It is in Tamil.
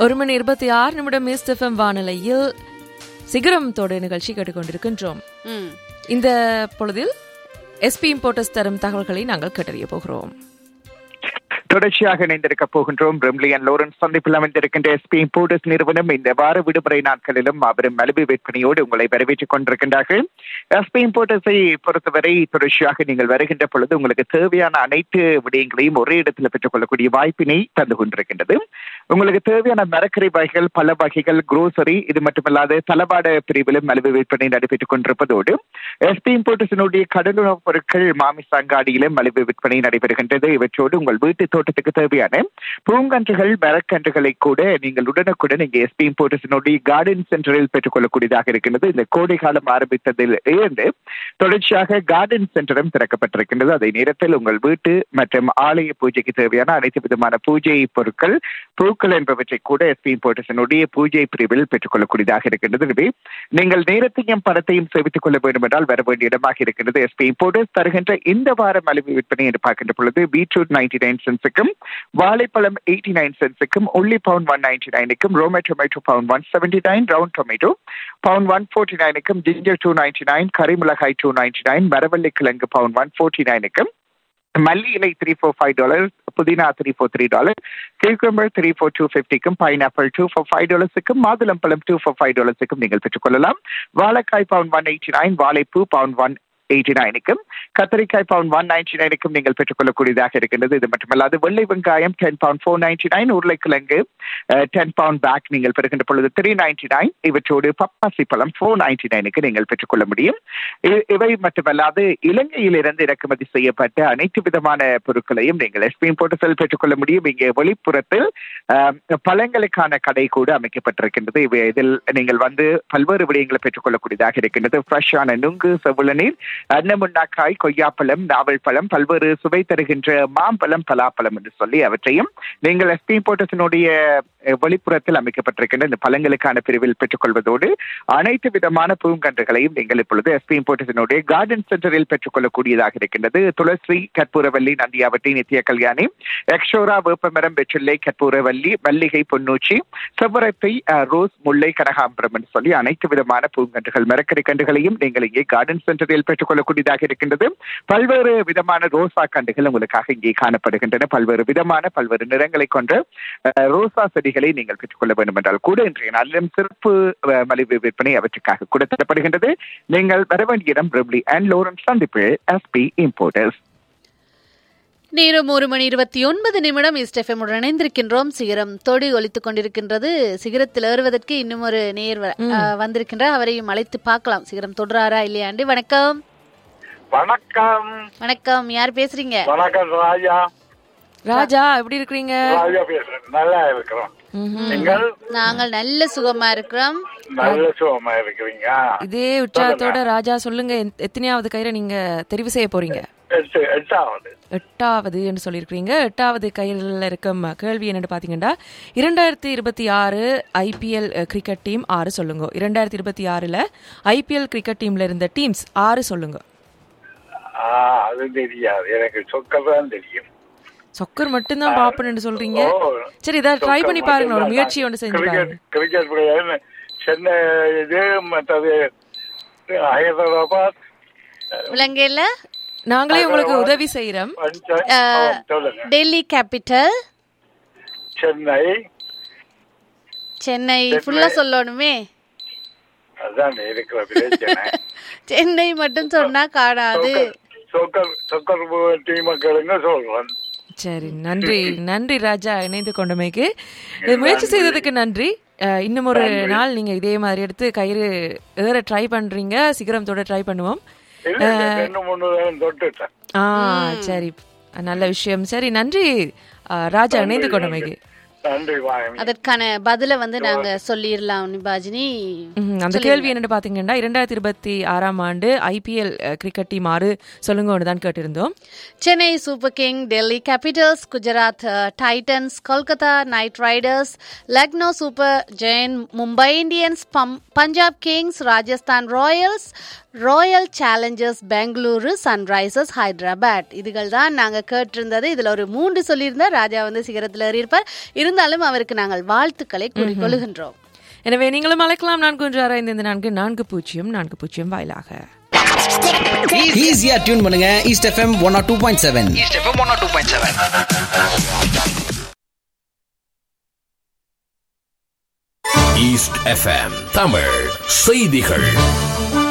ஒரு மணி இருபத்தி ஆறு நிமிடம் எஸ்எஃப்எம் வானிலையில் சிகரம் தொடு நிகழ்ச்சி கேட்டுக்கொண்டிருக்கின்றோம் ம் இந்த பொழுதில் எஸ்பி இம்போர்ட்டஸ் தரும் தகவல்களை நாங்கள் கேட்டறிய போகிறோம் தொடர்ச்சியாக இணைந்திருக்க போகின்றோம் பிரிம்லியன் லோரன்ஸ் சந்திப்பில் அமைந்திருக்கின்ற எஸ்பி இம்போர்டர்ஸ் நிறுவனம் இந்த வார விடுமுறை நாட்களிலும் மாபெரும் மலிவு விற்பனையோடு உங்களை வரவேற்றுக் கொண்டிருக்கின்றார்கள் எஸ்பி இம்போர்ட்டர்ஸை பொறுத்தவரை தொடர்ச்சியாக நீங்கள் வருகின்ற பொழுது உங்களுக்கு தேவையான அனைத்து விடயங்களையும் ஒரே இடத்துல பெற்றுக்கொள்ளக்கூடிய வாய்ப்பினை தந்து கொண்டிருக்கின்றது உங்களுக்கு தேவையான மரக்கரை வகைகள் பல வகைகள் குரோசரி இது மட்டுமல்லாது தளபாட பிரிவிலும் மலிவு விற்பனை நடைபெற்றுக் கொண்டிருப்பதோடு எஸ்பி இம்போர்ட்டர்ஸினுடைய கடலுணவுப் பொருட்கள் மாமிச அங்காடியிலும் மலிவு விற்பனை நடைபெறுகின்றது இவற்றோடு உங்கள் வீட்டு தோட்டத்துக்கு தேவையான பூங்கன்றுகள் மரக்கன்றுகளை கூட நீங்கள் உடனுக்குடன் இங்கே எஸ்பி இம்போர்ட்டர்ஸினுடைய கார்டன் சென்டரில் பெற்றுக்கொள்ளக்கூடியதாக இருக்கின்றது இந்த கோடை காலம் ஆரம்பித்ததில் இருந்து தொடர்ச்சியாக கார்டன் சென்டரும் திறக்கப்பட்டிருக்கின்றது அதே நேரத்தில் உங்கள் வீட்டு மற்றும் ஆலய பூஜைக்கு தேவையான அனைத்து விதமான பூஜை பொருட்கள் பூக்கள் என்பவற்றை கூட எஸ்பி இம்போர்ட்டர்ஸினுடைய பூஜை பிரிவில் பெற்றுக்கொள்ளக்கூடியதாக இருக்கின்றது எனவே நீங்கள் நேரத்தையும் பணத்தையும் சேமித்துக் கொள்ள வேண்டும் என்றால் வர வேண்டிய இடமாக இருக்கின்றது எஸ்பி இம்போர்ட்டர்ஸ் தருகின்ற இந்த வார மலிவு விற்பனை என்று பார்க்கின்ற பொழுது பீட்ரூட் நைன்டி நைன் சென்ஸுக்கும் வாழைப்பழம் எயிட்டி நைன் சென்ஸுக்கும் உள்ளி பவுன் ஒன் நைன்டி நைனுக்கும் Roma tomato pound one seventy nine round tomato pound one forty நைனுக்கும் ஜிஞ்சர் டூ நைன்டி நைன் கரிமிளகாய் டூ நைன்டி நைன் மரவள்ளி கிழங்கு பவுன் ஒன் ஃபோர்ட்டி நைனுக்கும் மல்லி இலை த்ரீ ஃபோர் ஃபைவ் டாலர் புதினா three four three dollar cucumber three four two ஃபிஃப்டிக்கும் பைனாப்பிள் டூ ஃபோர் ஃபைவ் டாலர்ஸுக்கும் மாதுளம்பழம் டூ ஃபோர் ஃபைவ் டாலர்ஸுக்கும் நீங்கள் பெற்றுக்கொள்ளலாம் வாழைக்காய் பவுன் ஒன் எயிட்டி நைன் வாழைப்பூ பவுன் ஒன் எயிட்டி நைனுக்கும் கத்தரிக்காய் பவுன் ஒன் நைன்டி நைனுக்கும் நீங்கள் பெற்றுக்கொள்ளக்கூடியதாக இருக்கின்றது இது மட்டுமல்லாது வெள்ளை வெங்காயம் ten pound four ninety nine உருளைக்கிழங்கு டென் பவுண்ட் பேக் நீங்கள் பெறுகின்ற பொழுது த்ரீ நைன்டி நைன் இவற்றோடு பப்பாசி பழம் ஃபோர் நைன்டி நைனுக்கு நீங்கள் பெற்றுக்கொள்ள முடியும் இ- இவை மட்டுமல்லாது இலங்கையிலிருந்து இறக்குமதி செய்யப்பட்ட அனைத்து விதமான பொருட்களையும் நீங்கள் எஸ்பிஎம் போட்டு செல் பெற்றுக்கொள்ள முடியும் இங்கே வெளிப்புறத்தில் ஆம், பழங்களுக்கான கடை கூட அமைக்கப்பட்டிருக்கின்றது இவை இதில் நீங்கள் வந்து பல்வேறு விடயங்களை பெற்றுக்கொள்ளக்கூடியதாக இருக்கின்றது ஃப்ரெஷ்ஷான நுங்கு செவ்வளநீர் அன்னமுன்னாக்காய் கொய்யாப்பழம் நாவல் பழம் பல்வேறு சுவை தருகின்ற மாம்பழம் பலாப்பழம் என்று சொல்லி அவற்றையும் நீங்கள் எஸ்பி போட்டத்தினுடைய வெளிப்புறத்தில் அமைக்கப்பட்டிருக்கின்ற இந்த பழங்களுக்கான பிரிவில் பெற்றுக்கொள்வதோடு அனைத்து விதமான பூங்கன்றுகளையும் நீங்கள் இப்பொழுது எஸ்பி போட்டத்தினுடைய கார்டன் சென்டரில் பெற்றுக்கொள்ளக்கூடியதாக இருக்கின்றது துளசி கற்பூரவல்லி நந்தியாவட்டி நித்திய கல்யாணி எக்ஷோரா வேப்பமரம் வெற்றிலை கற்பூரவல்லி மல்லிகை பொன்னூச்சி செவ்வரத்தை அஹ், ரோஸ் முல்லை கனகாம்பரம் என்று சொல்லி அனைத்து விதமான பூங்கன்றுகள் மரக்கறி கன்றுகளையும் நீங்கள் இங்கே கார்டன் சென்டரில் பெற்றுக்கொள்ளக்கூடியதாக இருக்கின்றது பல்வேறு விதமான ரோசா கன்றுகள் உங்களுக்காக இங்கே காணப்படுகின்றன பல்வேறு விதமான பல்வேறு நிறங்களை கொண்ட அஹ், ரோசா செடிகளை நீங்கள் பெற்றுக்கொள்ள வேண்டும் என்றால் கூட இன்றைய நாளிலும் சிறப்பு அஹ், மலிவு விற்பனை அவற்றுக்காக கூட தரப்படுகின்றது நீங்கள் வர வேண்டிய இடம் பிரம்லி அண்ட் லோரன்ஸ் சந்திப்பு எஸ்பி இம்போர்ட்டர்ஸ் நேரம் ஒரு மணி இருபத்தி ஒன்பது நிமிடம் இஸ்டெஃபம் உடன் இணைந்திருக்கின்றோம் சிகரம் தொடி ஒலித்துக் கொண்டிருக்கின்றது சிகரத்தில் ஏறுவதற்கு இன்னும் ஒரு நேர் வ- ஆ, வந்திருக்கின்றார் அவரையும் அழைத்து பார்க்கலாம் சிகரம் தொடராரா இல்லையாண்டு வணக்கம் வணக்கம் வணக்கம் யார் பேசுறீங்க வணக்கம் ராஜா ராஜா எப்படி இருக்கிறீங்க ராஜா பேசுறேன் நல்லா இருக்கிறோம் நீங்கள் நாங்கள் நல்ல சுகமா இருக்கிறோம் நல்ல சுகமா இருக்கிறீங்க இதே உற்சாகத்தோட ராஜா சொல்லுங்க எத்- எத்தனையாவது கயிறை நீங்க தெரிவு செய்ய போறீங்க எட்டு எட்டாவது எட்டாவது என்று சொல்லியிருக்கிறீங்க எட்டாவது கையில் இருக்கும் கேள்வி என்னன்னு பாத்தீங்கன்னா இரண்டாயிரத்தி இருபத்தி ஆறு ஐபிஎல் கிரிக்கெட் டீம் ஆறு சொல்லுங்க இரண்டாயிரத்தி இருபத்தி ஆறுல ஐபிஎல் கிரிக்கெட் டீம்ல இருந்த டீம்ஸ் ஆறு சொல்லுங்க ஆ அது தெரியாது எனக்கு சொக்கர் தான் தெரியும் சொக்கர் மட்டும்தான் பாப்பன்னு சொல்றீங்க ஓ, சரி இதை ட்ரை சொக்கர் பண்ணி பாருங்க ஒரு மட்டும்தான். முயற்சி ஒன்று செஞ்சு கிரிக்கெட் பாருங்க கிரிக்கெட் பிளேயர் சென்னை இது மற்றது ஹைதராபாத் இலங்கையில நாங்களே உங்களுக்கு உதவி செய்யறோம் பஞ்சாப் ஆ, சொல்லுங்க டெல்லி கேபிட்டல் சென்னை சென்னை ஃபுல்லா சொல்லணுமே அதான் இருக்கிற பிரச்சனை சென்னை மட்டும் சொன்னா காணாது சொக்கர் சொக்கர் டீம் மக்களுங்க சொல்றேன் சரி நன்றி நன்றி ராஜா இணைந்து கொண்டமைக்கு இது முயற்சி செய்ததுக்கு நன்றி அஹ், இன்னும் ஒரு நாள் நீங்க இதே மாதிரி எடுத்து கயிறு ஏற ட்ரை பண்றீங்க சிகரம் தொட ட்ரை பண்ணுவோம் இல்ல இல்ல, ரெண்டு மூணு தடவை தொட்டுட்டேன் ஆ சரி நல்ல விஷயம் சரி நன்றி அஹ், ராஜா இணைந்து கொண்டமைக்கு நன்றி வாங்க அதற்கான பதில வந்து நாங்க சொல்லிடலாம் நிபாஜினி ம்ஹும். அந்த கேள்வி என்னன்னு பாத்தீங்கன்னா இரண்டாயிரத்தி இருபத்தி ஆறாம் ஆண்டு ஐபிஎல் கிரிக்கெட் டீம் ஆறு சொல்லுங்க தான் கேட்டிருந்தோம் Chennai Super King Delhi Capitals Gujarat Titans Kolkata Knight Riders Lucknow Super Giants Mumbai Indians பம்- Punjab Kings Rajasthan Royals Royal Challengers Bengaluru Sunrisers Hyderabad இதுகள் தான் நாங்கள் கேட்டிருந்தது இதில் ஒரு மூன்று சொல்லியிருந்தா ராஜா வந்து சிகரத்தில் ஏறியிருப்பார் இருந்தாலும் இருந்தாலும் அவருக்கு நாங்கள் வாழ்த்துக்களை கூறிக்கொள்கின்றோம் எனவே நீங்களும் அழைக்கலாம் நான்கு ஒன்று ஆறு ஐந்து ஐந்து நான்கு நான்கு பூஜ்ஜியம் நான்கு பூஜ்ஜியம் வாயிலாக ஈஸியா டியூன் பண்ணுங்க East FM one or two point seven East FM one two point seven East FM Tamil செய்திகள்